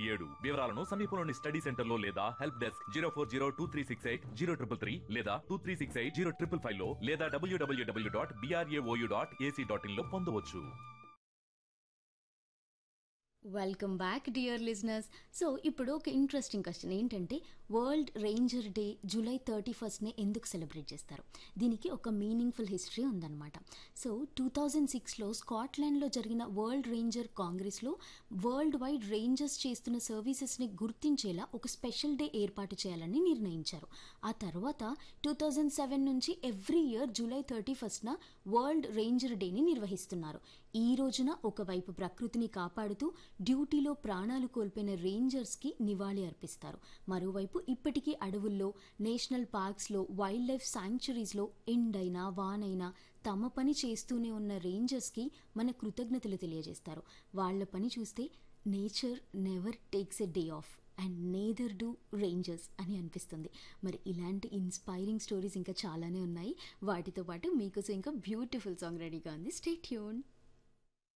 ఏడు వివరాలను సమీపంలోని స్టడీ సెంటర్ లో లేదా help desk zero four zero two three six eight zero triple three లేదా two three six eight zero triple five లో లేదా W W W dot BRAOU dot AC dot in లో పొందవచ్చు welcome back dear listeners so ఇప్పుడు ఒక interesting question ఏంటంటే world ranger day July thirty ఫస్ట్నే ఎందుకు సెలబ్రేట్ చేస్తారు దీనికి ఒక మీనింగ్ఫుల్ హిస్టరీ ఉందన్నమాట సో టూ థౌజండ్ సిక్స్లో స్కాట్లాండ్లో జరిగిన వరల్డ్ రేంజర్ కాంగ్రెస్లో వరల్డ్ వైడ్ రేంజర్స్ చేస్తున్న సర్వీసెస్ని గుర్తించేలా ఒక స్పెషల్ డే ఏర్పాటు చేయాలని నిర్ణయించారు ఆ తర్వాత టూ థౌజండ్ సెవెన్ నుంచి ఎవ్రీ ఇయర్ జూలై థర్టీ ఫస్ట్న వరల్డ్ రేంజర్ డేని నిర్వహిస్తున్నారు ఈ రోజున ఒకవైపు ప్రకృతిని కాపాడుతూ డ్యూటీలో ప్రాణాలు కోల్పోయిన రేంజర్స్కి నివాళి అర్పిస్తారు మరోవైపు ఇప్పటికీ అడవుల్లో నేషనల్ పార్క్స్లో వైల్డ్ లైఫ్ శాంక్చురీస్లో ఎండైనా వానైనా తమ పని చేస్తూనే ఉన్న రేంజర్స్కి మన కృతజ్ఞతలు తెలియజేస్తారు వాళ్ళ పని చూస్తే nature never takes a day off and neither do rangers అని అనిపిస్తుంది మరి ఇలాంటి ఇన్స్పైరింగ్ స్టోరీస్ ఇంకా చాలానే ఉన్నాయి వాటితో పాటు మీకోసం ఇంకా బ్యూటిఫుల్ సాంగ్ రెడీగా ఉంది స్టే ట్యూన్